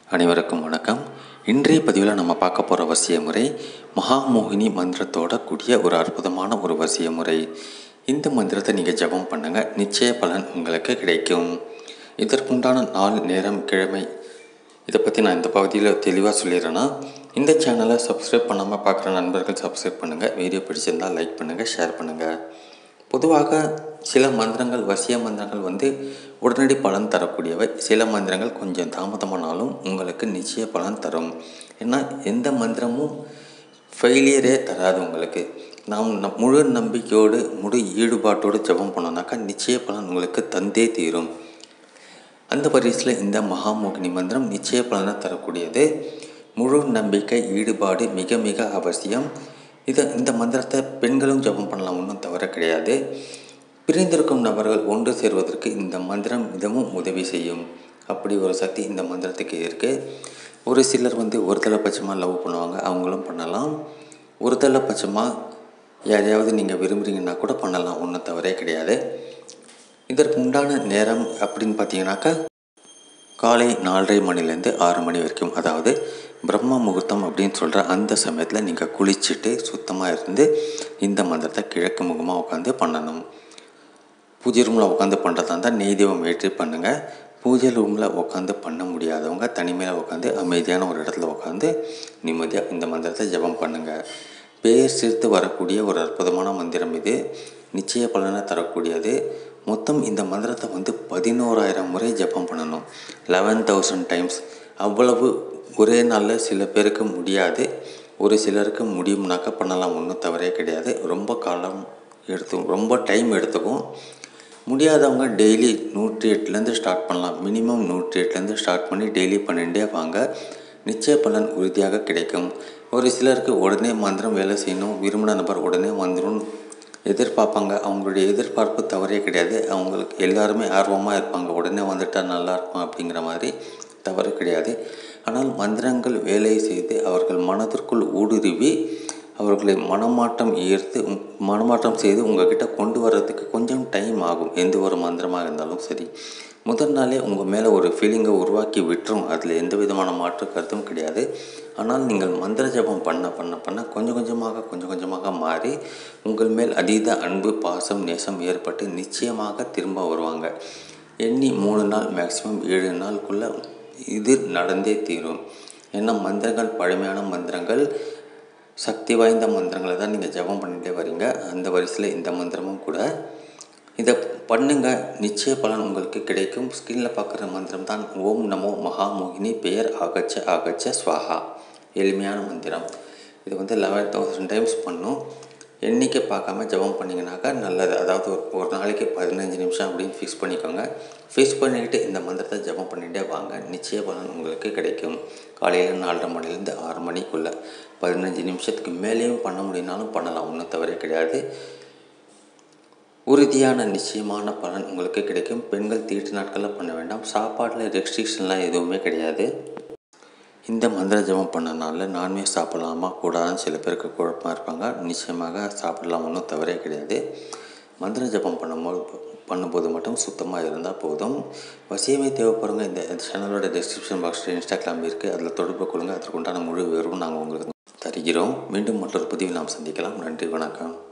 அனைவருக்கும் வணக்கம் இன்றைய பதிவில் நம்ம பார்க்க போகிற வசிய முறை மகாமோகினி மந்திரத்தோட கூடிய ஒரு அற்புதமான ஒரு வசிய முறை இந்த மந்திரத்தை நீங்கள் ஜெபம் பண்ணுங்கள் நிச்சய பலன் உங்களுக்கு கிடைக்கும் இதற்குண்டான நாள் நேரம் கிழமை இதை பற்றி நான் இந்த பகுதியில் தெளிவாக சொல்லிடுறேன்னா இந்த சேனலை சப்ஸ்கிரைப் பண்ணாமல் பார்க்குற நண்பர்கள் சப்ஸ்கிரைப் பண்ணுங்கள் வீடியோ பிடிச்சிருந்தால் லைக் பண்ணுங்கள் ஷேர் பண்ணுங்கள் பொதுவாக சில மந்திரங்கள் வசிய மந்திரங்கள் வந்து உடனடி பலன் தரக்கூடியவை சில மந்திரங்கள் கொஞ்சம் தாமதமானாலும் உங்களுக்கு நிச்சய பலன் தரும் ஏன்னா எந்த மந்திரமும் ஃபெயிலியரே தராது உங்களுக்கு நாம் நம் முழு நம்பிக்கையோடு முழு ஈடுபாட்டோடு ஜெபம் பண்ணோம்னாக்கா நிச்சய பலன் உங்களுக்கு தந்தே தீரும் அந்த பரிசில் இந்த மகாமோகினி மந்திரம் நிச்சய பலனை தரக்கூடியது முழு நம்பிக்கை ஈடுபாடு மிக மிக அவசியம் இதை இந்த மந்திரத்தை பெண்களும் ஜெபம் பண்ணலாம் ஒன்றும் தவற கிடையாது பிரிந்திருக்கும் நபர்கள் ஒன்று சேர்வதற்கு இந்த மந்திரம் மிதமும் உதவி செய்யும் அப்படி ஒரு சக்தி இந்த மந்திரத்துக்கு இருக்குது ஒரு சிலர் வந்து ஒரு தலைப்பட்சமாக லவ் பண்ணுவாங்க அவங்களும் பண்ணலாம் ஒரு தலைப்பட்சமாக யாரையாவது நீங்கள் விரும்புகிறீங்கன்னா கூட பண்ணலாம் ஒன்றும் தவறே கிடையாது இதற்கு உண்டான நேரம் அப்படின்னு பார்த்தீங்கன்னாக்கா காலை நாலரை மணிலேருந்து ஆறு மணி வரைக்கும் அதாவது பிரம்ம முகூர்த்தம் அப்படின்னு சொல்கிற அந்த சமயத்தில் நீங்கள் குளிச்சுட்டு சுத்தமாக இருந்து இந்த மந்திரத்தை கிழக்கு முகமாக உட்காந்து பண்ணணும் பூஜை ரூமில் உட்காந்து பண்ணுறதா இருந்தால் நெய் தீபம் ஏற்றி பண்ணுங்கள் பூஜை ரூமில் உட்காந்து பண்ண முடியாதவங்க தனிமையில் உட்காந்து அமைதியான ஒரு இடத்துல உட்காந்து நிம்மதியாக இந்த மந்திரத்தை ஜெபம் பண்ணுங்கள் பேர் சேர்த்து வரக்கூடிய ஒரு அற்புதமான மந்திரம் இது நிச்சய பலனை தரக்கூடியது மொத்தம் இந்த மந்திரத்தை வந்து பதினோராயிரம் முறை ஜெபம் பண்ணணும் லெவன் தௌசண்ட் டைம்ஸ் அவ்வளவு ஒரே நாளில் சில பேருக்கு முடியாது ஒரு சிலருக்கு முடியும்னாக்கா பண்ணலாம் ஒன்றும் தவறே கிடையாது ரொம்ப காலம் எடுத்து ரொம்ப டைம் எடுத்துக்கும் முடியாதவங்க டெய்லி நூற்றி எட்டுலேருந்து ஸ்டார்ட் பண்ணலாம் மினிமம் நூற்றி எட்டுலேருந்து ஸ்டார்ட் பண்ணி டெய்லி பண்ணிகிட்டே வாங்க நிச்சய பலன் உறுதியாக கிடைக்கும் ஒரு சிலருக்கு உடனே மந்திரம் வேலை செய்யணும் விரும்பின நபர் உடனே வந்துடும் எதிர்பார்ப்பாங்க அவங்களுடைய எதிர்பார்ப்பு தவறே கிடையாது அவங்களுக்கு எல்லாருமே ஆர்வமாக இருப்பாங்க உடனே வந்துட்டால் நல்லா இருக்கும் அப்படிங்கிற மாதிரி தவறு கிடையாது ஆனால் மந்திரங்கள் வேலை செய்து அவர்கள் மனதிற்குள் ஊடுருவி அவர்களை மனமாற்றம் ஈர்த்து மனமாற்றம் செய்து உங்ககிட்ட கொண்டு வர்றதுக்கு கொஞ்சம் டைம் ஆகும் எந்த ஒரு மந்திரமாக இருந்தாலும் சரி முதல் நாளே உங்கள் மேலே ஒரு ஃபீலிங்கை உருவாக்கி விட்டுரும் அதில் எந்த விதமான மாற்று கருத்தும் கிடையாது ஆனால் நீங்கள் மந்திர ஜபம் பண்ண பண்ண பண்ண கொஞ்சம் கொஞ்சமாக கொஞ்சம் கொஞ்சமாக மாறி உங்கள் மேல் அதீத அன்பு பாசம் நேசம் ஏற்பட்டு நிச்சயமாக திரும்ப வருவாங்க எண்ணி மூணு நாள் மேக்ஸிமம் ஏழு நாளுக்குள்ளே இது நடந்தே தீரும் ஏன்னா மந்திரங்கள் பழமையான மந்திரங்கள் சக்தி வாய்ந்த மந்திரங்களை தான் நீங்கள் ஜபம் பண்ணிகிட்டே வரீங்க அந்த வரிசையில் இந்த மந்திரமும் கூட இதை பண்ணுங்க நிச்சய பலன் உங்களுக்கு கிடைக்கும் ஸ்க்ரீனில் பார்க்குற மந்திரம் தான் ஓம் நமோ மகாமோகினி பெயர் ஆகச்ச ஆகச்ச ஸ்வாஹா எளிமையான மந்திரம் இது வந்து லெவன் தௌசண்ட் டைம்ஸ் பண்ணும் எண்ணிக்கை பார்க்காம ஜபம் பண்ணிங்கனாக்கா நல்லது அதாவது ஒரு ஒரு நாளைக்கு பதினஞ்சு நிமிஷம் அப்படின்னு ஃபிக்ஸ் பண்ணிக்கோங்க ஃபிக்ஸ் பண்ணிக்கிட்டு இந்த மந்திரத்தை ஜபம் பண்ணிகிட்டே வாங்க நிச்சய பலன் உங்களுக்கு கிடைக்கும் காலையில் நாலரை மணிலேருந்து ஆறு மணிக்குள்ளே பதினஞ்சு நிமிஷத்துக்கு மேலேயும் பண்ண முடியினாலும் பண்ணலாம் ஒன்றும் தவறே கிடையாது உறுதியான நிச்சயமான பலன் உங்களுக்கு கிடைக்கும் பெண்கள் தீட்டு நாட்களில் பண்ண வேண்டாம் சாப்பாட்டில் ரெஸ்ட்ரிக்ஷன்லாம் எதுவுமே கிடையாது இந்த மந்திர ஜபம் பண்ணனால நான்வெஜ் சாப்பிடலாமா கூடாதுன்னு சில பேருக்கு குழப்பமாக இருப்பாங்க நிச்சயமாக சாப்பிடலாம் ஒன்றும் தவறே கிடையாது மந்திர ஜபம் பண்ணும்போது பண்ணும்போது மட்டும் சுத்தமாக இருந்தால் போதும் வசியமே தேவைப்படுங்க இந்த சேனலோட டிஸ்கிரிப்ஷன் பாக்ஸில் இன்ஸ்டாகிராம் இருக்குது அதில் தொடர்பு கொள்ளுங்கள் அதற்குண்டான முழு விவரமும் நாங்கள் உங்களுக்கு தருகிறோம் மீண்டும் மற்றொரு பதிவில் நாம் சந்திக்கலாம் நன்றி வணக்கம்